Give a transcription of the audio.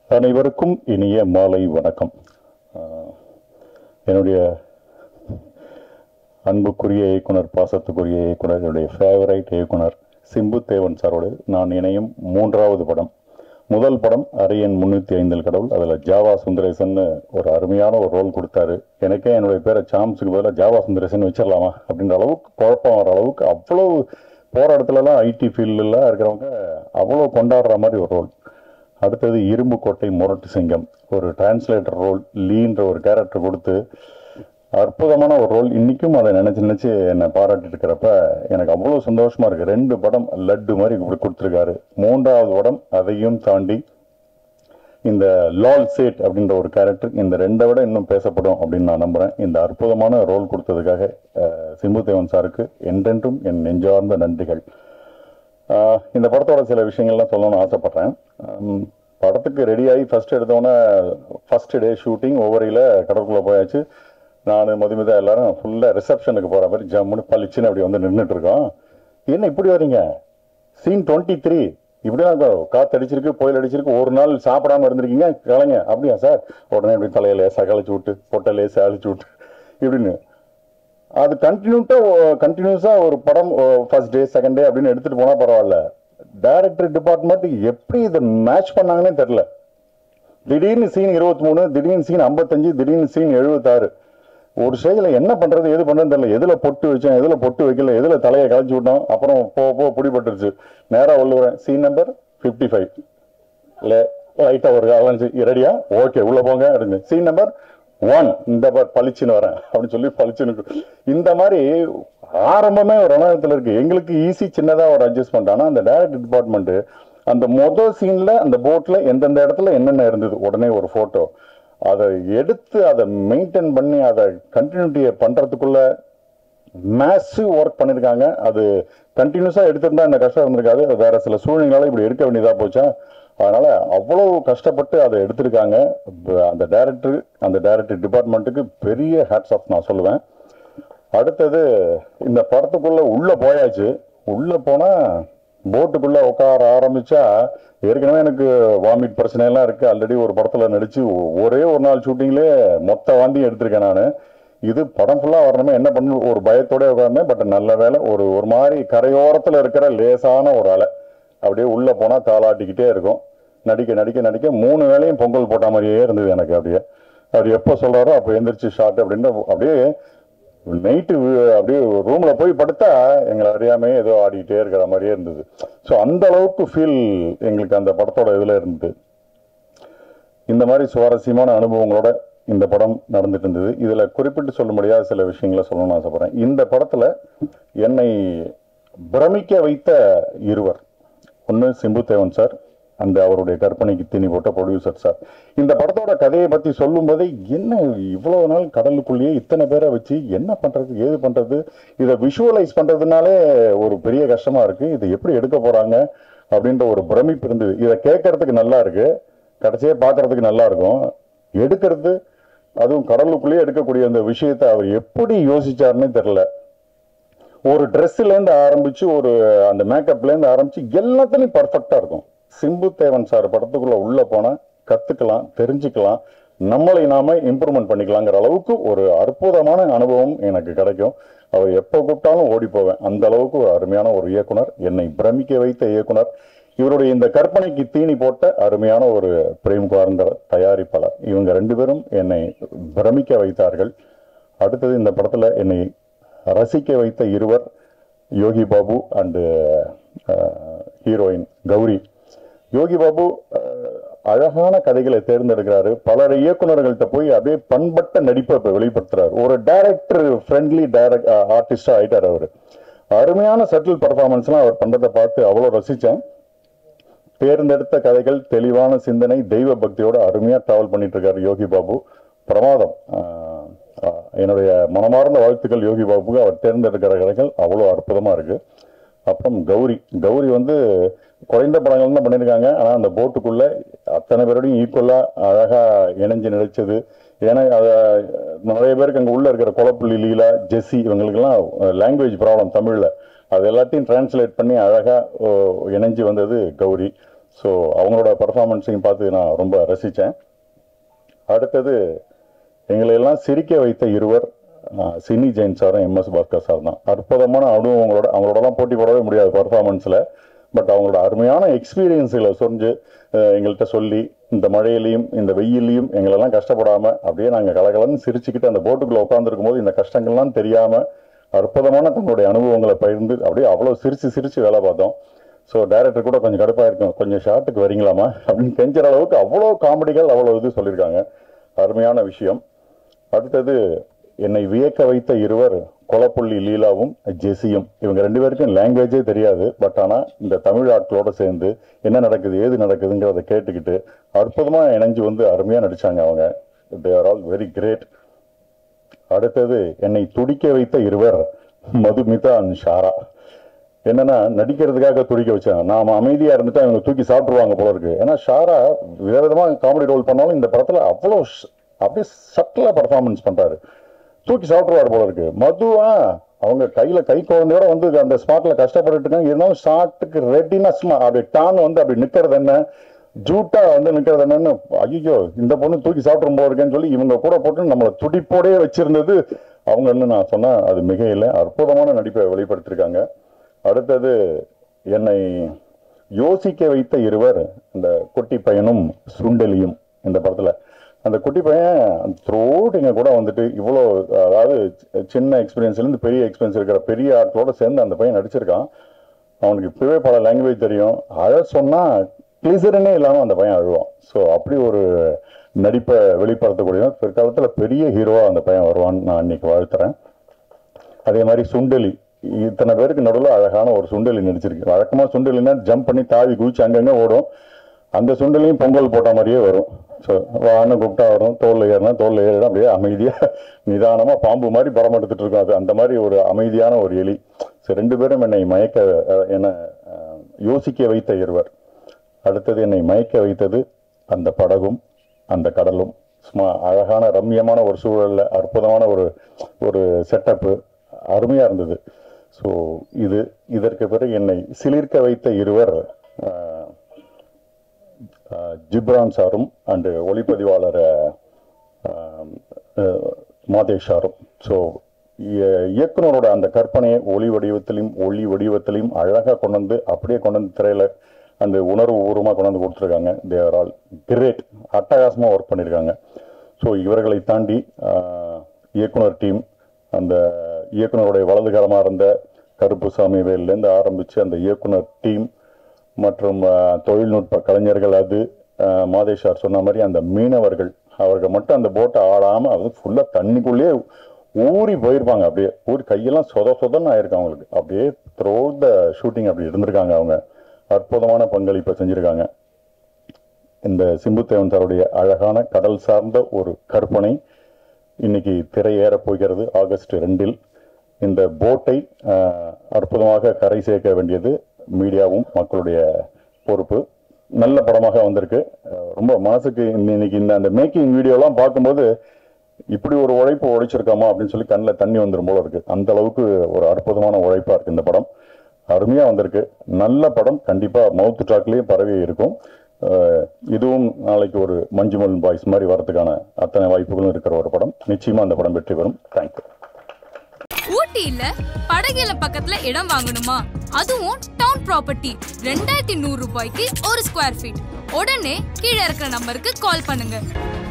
அனைவருக்கும் இனிய மாலை வணக்கம் ஆஹ் என்னுடைய அன்புக்குரிய இயக்குனர் பாசத்துக்குரிய இயக்குனர் என்னுடைய ஃபேவரைட் இயக்குனர் சிம்பு தேவன் சாரோடு நான் இணையும் மூன்றாவது படம் முதல் படம் அரியன் முன்னூற்றி ஐந்தில் கடவுள் அதில் ஜாவா சுந்தரேசன் ஒரு அருமையான ஒரு ரோல் கொடுத்தாரு எனக்கே என்னுடைய பேரை சாம்ஸுக்கு பதிலாக ஜாவா சுந்தரேசன் வச்சிடலாமா அப்படின்ற அளவுக்கு குழப்பம் வர அளவுக்கு அவ்வளவு போகிற இடத்துலலாம் ஐடி ஃபீல்டுலாம் இருக்கிறவங்க அவ்வளோ கொண்டாடுற மாதிரி ஒரு ரோல் அடுத்தது இரும்பு கோட்டை முரட்டு சிங்கம் ஒரு டிரான்ஸ்லேட்டர் ரோல் லீன்ற ஒரு கேரக்டர் கொடுத்து அற்புதமான ஒரு ரோல் இன்னைக்கும் அதை நினைச்சு நினைச்சு என்னை பாராட்டிட்டு இருக்கிறப்ப எனக்கு அவ்வளோ சந்தோஷமா இருக்கு ரெண்டு படம் லட்டு மாதிரி இப்படி கொடுத்துருக்காரு மூன்றாவது படம் அதையும் தாண்டி இந்த லால் சேட் அப்படின்ற ஒரு கேரக்டர் இந்த ரெண்டை விட இன்னும் பேசப்படும் அப்படின்னு நான் நம்புறேன் இந்த அற்புதமான ரோல் கொடுத்ததுக்காக அஹ், சிம்பு தேவன் சாருக்கு என்றென்றும் என் நெஞ்சார்ந்த நன்றிகள் ஆஹ் இந்த படத்தோட சில விஷயங்கள்லாம் சொல்லணும்னு ஆசைப்பட்றேன் ஆம், படத்துக்கு ரெடியாகி ஃபர்ஸ்ட் எடுத்தோன்னே ஃபர்ஸ்ட் டே ஷூட்டிங் ஒவ்வொருல கடற்குள்ளே போயாச்சு நான் மதுமிதா எல்லாரும் ஃபுல்லாக ரிசப்ஷனுக்கு போகிற மாதிரி ஜம்முன்னு பளிச்சுன்னு அப்படி வந்து நின்றுட்டு இருக்கோம் என்ன இப்படி வரீங்க சீன் டுவெண்ட்டி த்ரீ இப்படிலாம் இருக்கும். காத்து அடிச்சிருக்கு புயல் அடிச்சிருக்கு ஒரு நாள் சாப்பிடாம இருந்திருக்கீங்க கலைங்க அப்படியா சார் உடனே இப்படி தலையை லேசாக கழிச்சு விட்டு பொட்டை லேசாக அழிச்சு விட்டு இப்படின்னு அது கண்டினியூட்டா கண்டினியூஸா ஒரு படம் ஃபர்ஸ்ட் டே செகண்ட் டே அப்படின்னு எடுத்துட்டு போனா பரவாயில்ல டைரக்டர் டிபார்ட்மெண்ட் எப்படி இதை மேட்ச் பண்ணாங்கன்னே தெரியல திடீர்னு சீன் இருபத்தி மூணு திடீர்னு சீன் ஐம்பத்தஞ்சு திடீர்னு சீன் எழுபத்தாறு ஒரு ஸ்டேஜில் என்ன பண்றது எது பண்றதுன்னு தெரியல எதுல பொட்டு வச்சோம் எதுல பொட்டு வைக்கல எதுல தலையை களைச்சு விட்டோம் அப்புறம் போ போ பிடிபட்டுருச்சு நேரா உள்ளுறேன் சீன் நம்பர் ஃபிஃப்டி ஃபைவ் லைட்டா ஒரு அலைஞ்சு ரெடியா ஓகே உள்ள போங்க அப்படின்னு சீன் நம்பர் ஒன் இந்த பார் பளிச்சுன்னு வரேன் அப்படின்னு சொல்லி பளிச்சுன்னு இருக்கு. இந்த மாதிரி ஆரம்பமே ஒரு ரணத்தில் இருக்கு எங்களுக்கு ஈஸி சின்னதா ஒரு அட்ஜஸ்ட்மெண்ட் ஆனா அந்த டைரக்டர் டிபார்ட்மெண்ட் அந்த மொதல் சீன்ல அந்த போட்ல எந்தெந்த இடத்துல என்னென்ன இருந்தது உடனே ஒரு போட்டோ அதை எடுத்து அதை மெயின்டைன் பண்ணி அதை கண்டினியூட்டியை பண்றதுக்குள்ள மேசிவ் ஒர்க் பண்ணியிருக்காங்க அது கண்டினியூஸா எடுத்திருந்தா இந்த கஷ்டம் இருந்திருக்காது அது வேற சில சூழ்நிலையால இப்படி எடுக்க வேண்டியதா போச்சா அதனால அவ்வளவு கஷ்டப்பட்டு அதை எடுத்திருக்காங்க ப- அந்த டைரக்டர் அந்த டைரக்டர் டிபார்ட்மெண்ட்டுக்கு பெரிய ஹேட்ஸ் ஆஃப் நான் சொல்லுவேன் அடுத்தது இந்த படத்துக்குள்ள உள்ள போயாச்சு உள்ள போனா போட்டுக்குள்ள உட்கார ஆரம்பிச்சா ஏற்கனவே எனக்கு வாமிட் பிரச்சனை எல்லாம் இருக்கு ஆல்ரெடி ஒரு படத்துல நடிச்சு ஒ- ஒரே ஒரு நாள் ஷூட்டிங்லேயே மொத்த வாந்தியும் எடுத்திருக்கேன் நான் இது படம் ஃபுல்லா வரணுமே என்ன பண்ணு ஒரு பயத்தோட உட்கார்ந்தேன் பட் நல்ல வேலை ஒரு ஒரு மாதிரி கரையோரத்துல இருக்கிற லேசான ஒரு அலை அப்படியே உள்ள போனா தாளாட்டிக்கிட்டே இருக்கும் நடிக்க நடிக்க நடிக்க மூணு வேளையும் பொங்கல் போட்ட மாதிரியே இருந்தது எனக்கு அப்படியே அவர் எப்போ சொல்றாரோ அப்போ எந்திரிச்சு ஷார்ட் அப்படின்னு அப்படியே நைட்டு அப்படியே ரூம்ல போய் படுத்தா எங்களை அறியாமே ஏதோ ஆடிக்கிட்டே இருக்கிற மாதிரியே இருந்தது ஸோ அந்த அளவுக்கு ஃபீல் எங்களுக்கு அந்த படத்தோட இதுல இருந்தது இந்த மாதிரி சுவாரஸ்யமான அனுபவங்களோட இந்த படம் நடந்துட்டு இருந்தது இதுல குறிப்பிட்டு சொல்ல முடியாத சில விஷயங்களை சொல்லணும்னு ஆசைப்படுறேன் இந்த படத்துல என்னை பிரமிக்க வைத்த இருவர் ஒன்று சிம்பு தேவன் சார் அந்த அவருடைய கற்பனைக்கு தீனி போட்ட ப்ரொடியூசர் சார் இந்த படத்தோட கதையை பத்தி சொல்லும்போதே என்ன இவ்வளவு நாள் கடலுக்குள்ளேயே இத்தனை பேரை வச்சு என்ன பண்றது ஏது பண்றது இதை விஷுவலைஸ் பண்றதுனாலே ஒரு பெரிய கஷ்டமா இருக்கு இதை எப்படி எடுக்க போறாங்க அப்படின்ற ஒரு பிரமிப்பு இருந்தது இதை கேட்கறதுக்கு நல்லா இருக்கு கடைசியே பார்க்கறதுக்கு நல்லா இருக்கும் எடுக்கிறது அதுவும் கடலுக்குள்ளேயே எடுக்கக்கூடிய அந்த விஷயத்தை அவர் எப்படி யோசிச்சாருன்னே தெரியல ஒரு ட்ரெஸ்ல இருந்து ஆரம்பிச்சு ஒரு அந்த மேக்கப்ல இருந்து ஆரம்பிச்சு எல்லாத்துலயும் பர்ஃபெக்டா இருக்கும் சிம்பு தேவன் சார் படத்துக்குள்ள உள்ள போனா கத்துக்கலாம் தெரிஞ்சுக்கலாம் நம்மளை நாம இம்ப்ரூவ்மெண்ட் பண்ணிக்கலாங்கிற அளவுக்கு ஒரு அற்புதமான அனுபவம் எனக்கு கிடைக்கும் அவர் எப்போ கூப்பிட்டாலும் ஓடி போவேன் அந்த அளவுக்கு ஒரு அருமையான ஒரு இயக்குனர் என்னை பிரமிக்க வைத்த இயக்குனர் இவருடைய இந்த கற்பனைக்கு தீனி போட்ட அருமையான ஒரு பிரேம்குமார்ங்கிற தயாரிப்பாளர் இவங்க ரெண்டு பேரும் என்னை பிரமிக்க வைத்தார்கள் அடுத்தது இந்த படத்துல என்னை ரசிக்க வைத்த இருவர் யோகி பாபு அண்டு ஹீரோயின் கௌரி யோகி பாபு அஹ், அழகான கதைகளை தேர்ந்தெடுக்கிறாரு பலர் இயக்குனர்கள்ட்ட போய் அப்படியே பண்பட்ட நடிப்பை இப்ப வெளிப்படுத்துறாரு ஒரு டைரக்டர் ஃப்ரெண்ட்லி டைரக்ட் ஆர்டிஸ்டா ஆயிட்டார் அவரு அருமையான சட்டில் பர்ஃபார்மன்ஸ்லாம் அவர் பண்றதை பார்த்து அவ்வளோ ரசிச்சேன் தேர்ந்தெடுத்த கதைகள் தெளிவான சிந்தனை தெய்வ பக்தியோட அருமையா டிராவல் பண்ணிட்டு இருக்காரு யோகி பாபு பிரமாதம் ஆஹ் ஆஹ் என்னுடைய மனமார்ந்த வாழ்த்துக்கள் யோகி பாபுக்கு அவர் தேர்ந்தெடுக்கிற கதைகள் அவ்வளோ அற்புதமா இருக்கு அப்புறம் கௌரி கௌரி வந்து குறைந்த படங்கள் தான் பண்ணியிருக்காங்க ஆனால் அந்த போட்டுக்குள்ள அத்தனை பேரோடையும் ஈக்குவலாக அழகாக இணைஞ்சு நடிச்சது ஏன்னா அதை நிறைய பேருக்கு அங்கே உள்ள இருக்கிற குளப்புள்ளி லீலா ஜெஸ்ஸி இவங்களுக்கெல்லாம் லாங்குவேஜ் ப்ராப்ளம் தமிழில் அது எல்லாத்தையும் டிரான்ஸ்லேட் பண்ணி அழகாக இணைஞ்சு வந்தது கௌரி ஸோ அவங்களோட பர்ஃபார்மன்ஸையும் பார்த்து நான் ரொம்ப ரசித்தேன் அடுத்தது எங்களை எல்லாம் சிரிக்க வைத்த இருவர் ஆஹ், சினி ஜெயின் சாரும் எம்எஸ் பாஸ்கர் சார் தான் அற்புதமான அனுபவங்களோட அவங்களோடலாம் போட்டி போடவே முடியாது பர்ஃபார்மன்ஸில் பட் அவங்களோட அருமையான எக்ஸ்பீரியன்ஸுகளை சொரிஞ்சு ஆஹ், எங்கள்கிட்ட சொல்லி இந்த மழையிலையும் இந்த வெயிலையும் எங்களெல்லாம் கஷ்டப்படாமல் அப்படியே நாங்கள் கலகலன்னு சிரிச்சுக்கிட்டு அந்த போட்டுக்குள்ளே உட்காந்துருக்கும் போது இந்த கஷ்டங்கள்லாம் தெரியாமல் அற்புதமான தன்னுடைய அனுபவங்களை பகிர்ந்து அப்படியே அவ்வளோ சிரிச்சு சிரிச்சு வேலை பார்த்தோம் ஸோ டைரக்டர் கூட கொஞ்சம் கடுப்பாக இருக்கும் கொஞ்சம் ஷார்ட்டுக்கு வரீங்களாமா அப்படின்னு கெஞ்சுற அளவுக்கு அவ்வளோ காமெடிகள் அவ்வளோ இது சொல்லியிருக்காங்க அருமையான விஷயம் அடுத்தது என்னை வியக்க வைத்த இருவர் கொலப்புள்ளி லீலாவும் ஜெசியும் இவங்க ரெண்டு பேருக்கும் லாங்குவேஜே தெரியாது பட் ஆனால் இந்த தமிழ் ஆட்களோட சேர்ந்து என்ன நடக்குது ஏது நடக்குதுங்கிறத கேட்டுக்கிட்டு அற்புதமாக இணைஞ்சு வந்து அருமையாக நடிச்சாங்க அவங்க they are all very great அடுத்தது என்னை துடிக்க வைத்த இருவர் மதுமிதா அண்ட் ஷாரா என்னன்னா நடிக்கிறதுக்காக துடிக்க வச்சாங்க நாம அமைதியா இருந்துட்டு அவங்க தூக்கி சாப்பிட்டுருவாங்க போல இருக்கு ஏன்னா ஷாரா விதவிதமா காமெடி ரோல் பண்ணாலும் இந்த படத்துல அவ்வளோ ஷ்- அப்படியே சட்டிலா பர்ஃபார்மன்ஸ் பண்றாரு தூக்கி சாப்பிட்டுருவாரு போல இருக்கு மதுவா அவங்க கையில கை குழந்தையோட வந்து அந்த ஸ்பாட்ல கஷ்டப்பட்டுட்டு இருக்காங்க இருந்தாலும் ஷாட்டுக்கு ரெடினஸ் அப்படி டான் வந்து அப்படி நிக்கிறது என்ன ஜூட்டா வந்து நிக்கிறது என்னன்னு ஐயோ இந்த பொண்ணு தூக்கி சாப்பிடும் போல இருக்கேன்னு சொல்லி இவங்க கூட போட்டு நம்மளை துடிப்போடயே வச்சிருந்தது அவங்கன்னு நான் சொன்னா அது மிக இல்லை அற்புதமான நடிப்பை வெளிப்படுத்திருக்காங்க அடுத்தது என்னை யோசிக்க வைத்த இருவர் இந்த குட்டி பையனும் சுண்டலியும் இந்த படத்துல அந்த குட்டி பையன் த்ரோட் இங்க கூட வந்துட்டு இவ்வளோ அதாவது சி- சின்ன எக்ஸ்பீரியன்ஸ்ல இருந்து பெரிய எக்ஸ்பீரியன்ஸ் இருக்கிற பெரிய ஆட்களோட சேர்ந்து அந்த பையன் நடிச்சிருக்கான் அவனுக்கு இப்பவே பல லாங்குவேஜ் தெரியும் அழ சொன்னா கிளிசரனே இல்லாம அந்த பையன் அழுவான் ஸோ அப்படி ஒரு நடிப்பை வெளிப்படுத்தக்கூடிய பிற்காலத்துல பெரிய ஹீரோவா அந்த பையன் வருவான்னு நான் இன்னைக்கு வாழ்த்துறேன் அதே மாதிரி சுண்டலி இத்தனை பேருக்கு நடுவில் அழகான ஒரு சுண்டலி நடிச்சிருக்கு வழக்கமா சுண்டலினா ஜம்ப் பண்ணி தாவி குதிச்சு அங்கங்க ஓடும் அந்த சுண்டலியும் பொங்கல் போட்ட மாதிரியே வரும் ஸோ வான்னு கூப்பிட்டா வரும் தோல்ல ஏறினா தோல்ல ஏறினா அப்படியே அமைதியா நிதானமா பாம்பு மாதிரி படம் எடுத்துட்டு இருக்கும் அது அந்த மாதிரி ஒரு அமைதியான ஒரு எலி ஸோ ரெண்டு பேரும் என்னை மயக்க அஹ், என்ன அஹ், யோசிக்க வைத்த இருவர் அடுத்தது என்னை மயக்க வைத்தது அந்த படகும் அந்த கடலும் சும்மா அழகான ரம்மியமான ஒரு சூழல்ல அற்புதமான ஒரு ஒரு செட்டப்பு அருமையா இருந்தது ஸோ இது இதற்கு பிறகு என்னை சிலிர்க்க வைத்த இருவர் ஆஹ், ஆஹ், ஜிப்ரான் சாரும் அண்டு ஒளிப்பதிவாளர் ஆஹ், ஆஹ், மாதேஷ் சாரும் ஸோ இயக்குனரோட அந்த கற்பனையை ஒளி வடிவத்திலையும் ஒளி வடிவத்திலையும் அழகாக கொண்டு வந்து அப்படியே கொண்டு வந்து திரையில அந்த உணர்வு பூர்வமாக கொண்டு வந்து கொடுத்துருக்காங்க தேர் ஆல் கிரேட் அட்டகாசமாக ஒர்க் பண்ணியிருக்காங்க ஸோ இவர்களை தாண்டி ஆஹ், இயக்குனர் டீம் அந்த இயக்குனருடைய வலதுகரமாக இருந்த கருப்புசாமி வேல்லேருந்து ஆரம்பித்து அந்த இயக்குனர் டீம் மற்றும் ஆஹ், தொழில்நுட்ப கலைஞர்கள் அது ஆஹ், மாதேஷ் சார் சொன்ன மாதிரி அந்த மீனவர்கள் அவர்கள் மட்டும் அந்த போட்டை ஆடாமல் அது ஃபுல்லாக தண்ணிக்குள்ளேயே ஊறி போயிருப்பாங்க அப்படியே ஊறி கையெல்லாம் சொத சொதன்னு ஆயிருக்கு அவங்களுக்கு அப்படியே த்ரோ த ஷூட்டிங் அப்படி இருந்திருக்காங்க அவங்க அற்புதமான பங்களிப்பை செஞ்சிருக்காங்க இந்த சிம்புத்தேவன் சாருடைய அழகான கடல் சார்ந்த ஒரு கற்பனை இன்னைக்கு திரையேற போகிறது ஆகஸ்ட் ரெண்டில் இந்த போட்டை ஆஹ், அற்புதமாக கரை சேர்க்க வேண்டியது மீடியாவும் மக்களுடைய பொறுப்பு நல்ல படமாக வந்திருக்கு ஆஹ், ரொம்ப மனசுக்கு இந்த- இன்னைக்கு இந்த அந்த மேக்கிங் வீடியோலாம் பார்க்கும்போது இப்படி ஒரு உழைப்பு உழைச்சிருக்காமா அப்படின்னு சொல்லி கண்ணில் தண்ணி வந்துடும் போல இருக்கு அந்த அளவுக்கு ஒரு அற்புதமான உழைப்பா இருக்கு இந்த படம் அருமையா வந்திருக்கு நல்ல படம் கண்டிப்பா மவுத் டாக்லயும் பரவி இருக்கும் அஹ் இதுவும் நாளைக்கு ஒரு மஞ்சுமல் பாய்ஸ் மாதிரி வரதுக்கான அத்தனை வாய்ப்புகளும் இருக்கிற ஒரு படம் நிச்சயமா அந்த படம் வெற்றி பெறும் தேங்க்யூ ஊட்டியில படகுல பக்கத்துல இடம் வாங்கணுமா அதுவும் டவுன் ப்ராப்பர்ட்டி ரெண்டாயிரத்தி நூறு ரூபாய்க்கு ஒரு ஸ்கொயர் ஃபீட் உடனே கீழே இருக்கிற நம்பருக்கு கால் பண்ணுங்க